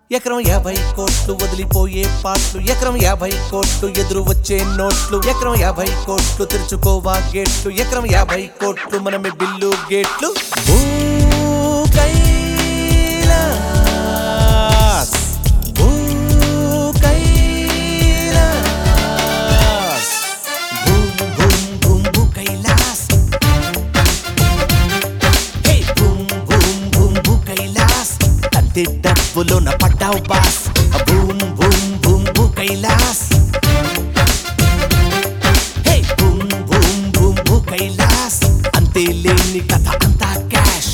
ఎకరం యాభై కోట్లు వదిలిపోయే పాటలు ఎకరం యాభై కోట్లు ఎదురు వచ్చే నోట్లు ఎకరం యాభై కోట్లు తెరుచుకోవా గేట్లు ఎకరం యాభై కోట్లు మనమే బిల్లు గేట్లు భూ కైలాస్. భూ కైలాస్. భూమ్ భూమ్ భూమ్ భూ Kailash. Hey boom boom boom భూ కైలాస్. తంతి డబ్బులోన పడ్డావు బాస్ భూమ్ భూమ్ భూమ్ భూ Kailash hey boom boom boom భూ కైలాస్ అంతే లేని కథ అంతా cash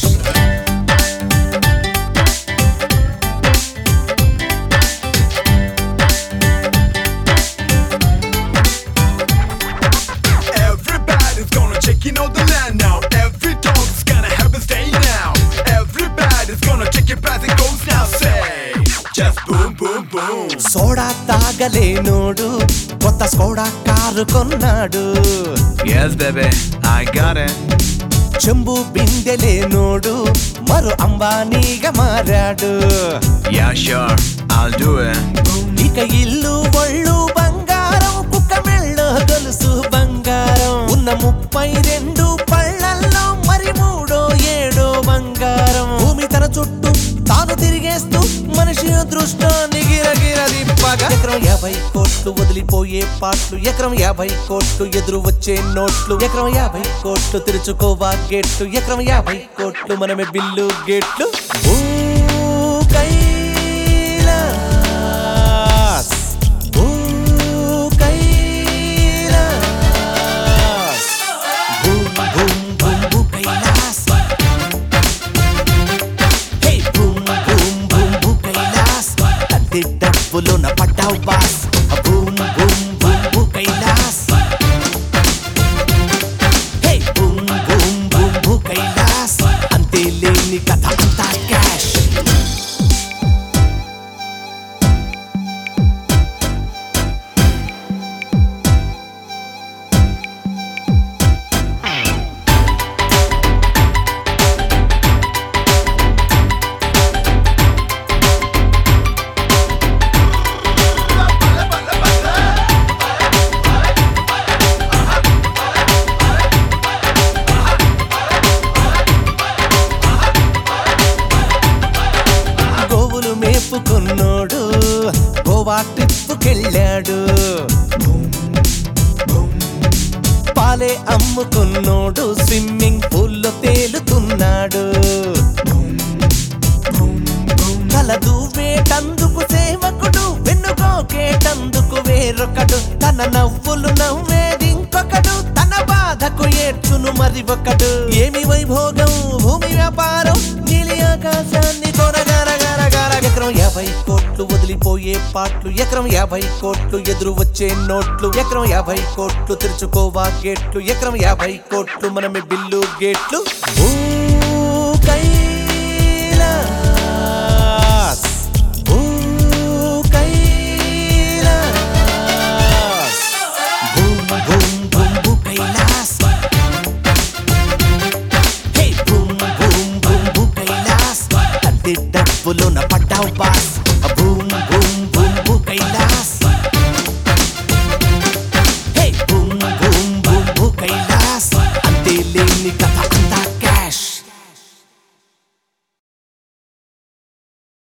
Everybody's gonna check in on the land now. Every dog's gonna have a stay now. Everybody's gonna check your path it goes now. Say, just boom, boom, boom. Soda తాగలేనోడు కొత్త Skoda car కొన్నాడు Yes, baby, I got it. చెంబు బిందెలేనోడు మరో అంబానీగా మారాడు Yeah, sure, I'll do it. ఇక ఇల్లు ఒళ్ళు బంగారం కుక్క మెళ్ళో గొలుసు బంగారం ఉన్న ముప్పై రెండు పళ్ళల్లో మరి మూడో ఏడో బంగారం భూమి తన చుట్టూ తాను తిరిగేస్తూ మనిషి అదృష్టాన్ని గిరగిర దిప్పగా ఎకరం యాభై కోట్లు వదిలిపోయే పాటలు ఎకరం యాభై కోట్లు ఎదురు వచ్చే నోట్లు ఎకరం యాభై కోట్లు తెరుచుకోవా గేట్లు ఎకరం యాభై కోట్లు మనమే బిల్లు గేట్లు ఊ కైలాస్. ఊ కైలాస్. బూమ్ బూమ్ బూమ్ బూ Kailash. Hey boom boom boom బూ కైలాస్. తండ్రి డబ్బులోన పడ్డావు బాస్ బూమ్ బూమ్ బూమ్ బూ Kailash hey boom boom boom బూ కైలాస్ అంతే లేని కథ అంతా క్యాష్ గోవులు మేపుకున్నోడు గోవా ట్రిప్పుకెళ్ళాడు పాలే అమ్ముకున్నోడు స్విమ్మింగ్ పూల్లో తేలుతున్నాడు తల దూవేటందుకు సేవకుడు వెన్నుకోకేటందుకు వేరొకడు తన నవ్వులు నవ్వేది ఇంకొకడు తన బాధకు ఏడ్చును మరి ఒకడు ఏమి వైభోగం భూమి వ్యాపారం నీలి ఆకాశాన్ని కొనగరగరగర ఎకరం యాభై కోట్లు వదిలిపోయే పాటలు ఎకరం యాభై కోట్లు ఎదురు వచ్చే నోట్లు ఎకరం యాభై కోట్లు తెరుచుకోవా గేట్లు ఎకరం యాభై కోట్లు మనమే బిల్లు గేట్లు ఊ కైలాస్. ఊ కైలాస్. బూమ్ బూమ్ బూమ్ బూ Kailash. Hey boom boom boom బూ కైలాస్. అద్దె డబ్బులోన పడ్డావు బాస్ బూమ్ బూమ్ బూమ్ బూ Kailash hey boom boom boom బూ కైలాస్ అంతే లేని కథ